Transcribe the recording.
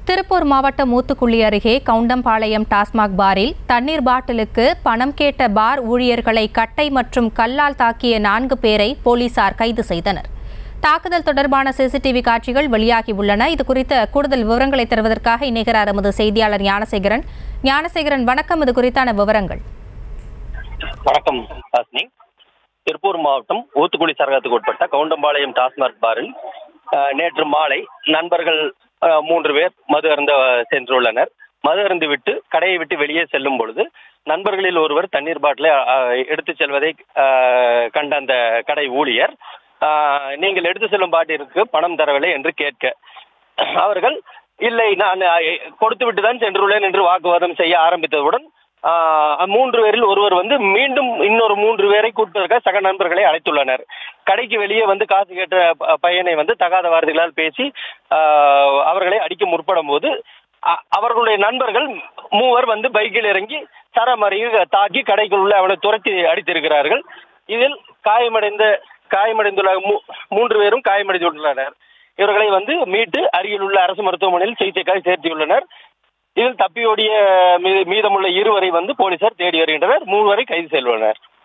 திருப்பூர் மாவட்டம் மூத்துக்குழி அருகே கவுண்டம்பாளையம் டாஸ்மாக் பாரில் தண்ணீர் பாட்டிலுக்கு பணம் கேட்ட பார் ஊழியர்களை கட்டை மற்றும் கல்லால் தாக்கிய நான்கு பேரை போலீசார் கைது செய்தனர் தாக்குதல் தொடர்பான சிசிடிவி காட்சிகள் வெளியாகி உள்ளன இது குறித்த கூடுதல் விவரங்களை தருவதற்காக இணைகிறார் எமது செய்தியாளர் ஞானசேகரன் ஞானசேகரன் வணக்கம் இது குறித்தான விவரங்கள் வணக்கம் ஹாசினி திருப்பூர் மாவட்டம் ஊத்துக்குளி சரகத்துக்கு உட்பட்ட கவுண்டம்பாளையம் டாஸ்மாக் பாரில் அஹ், நேற்று மாலை நண்பர்கள் அஹ், மூன்று பேர் மது அருந்த சென்றுள்ளனர் மது அருந்து விட்டு கடையை விட்டு வெளியே செல்லும் பொழுது நண்பர்களில் ஒருவர் தண்ணீர் பாட்டிலை எடுத்து செல்வதை அஹ், கண்ட அந்த கடை ஊழியர் அஹ், நீங்கள் எடுத்து செல்லும் பாட்டிற்கு பணம் தரவில்லை என்று கேட்க அவர்கள் இல்லை நான் அஹ், கொடுத்து விட்டு தான் சென்றுள்ளேன் என்று வாக்குவாதம் செய்ய ஆரம்பித்தவுடன் ஆஹ், மூன்று பேரில் ஒருவர் வந்து மீண்டும் இன்னொரு மூன்று பேரை கூட்டுவதற்காக சக நண்பர்களை அழைத்துள்ளனர் கடைக்கு வெளியே வந்து காசு கேட்ட ப- பையனை வந்து தகாத வார்த்தைகளால் பேசி ஆஹ், அவர்களை அடிக்க முற்படும் போது அ- அவர்களுடைய நண்பர்கள் மூவர் வந்து பைக்கில் இறங்கி சரமறிய தாக்கி கடைக்குள்ள அவனை துரத்தி அடித்திருக்கிறார்கள் இதில் காயமடைந்த காயமடைந்துள்ள மூ- மூன்று பேரும் காயமடைந்துள்ளனர் இவர்களை வந்து மீட்டு அருகில் உள்ள அரசு மருத்துவமனையில் சிகிச்சைக்காக சேர்த்தியுள்ளனர் இதில் தப்பியோடிய மீ- மீதமுள்ள இருவரை வந்து போலீசார் தேடி வருகின்றனர் மூவரை கைது செய்துள்ளனர்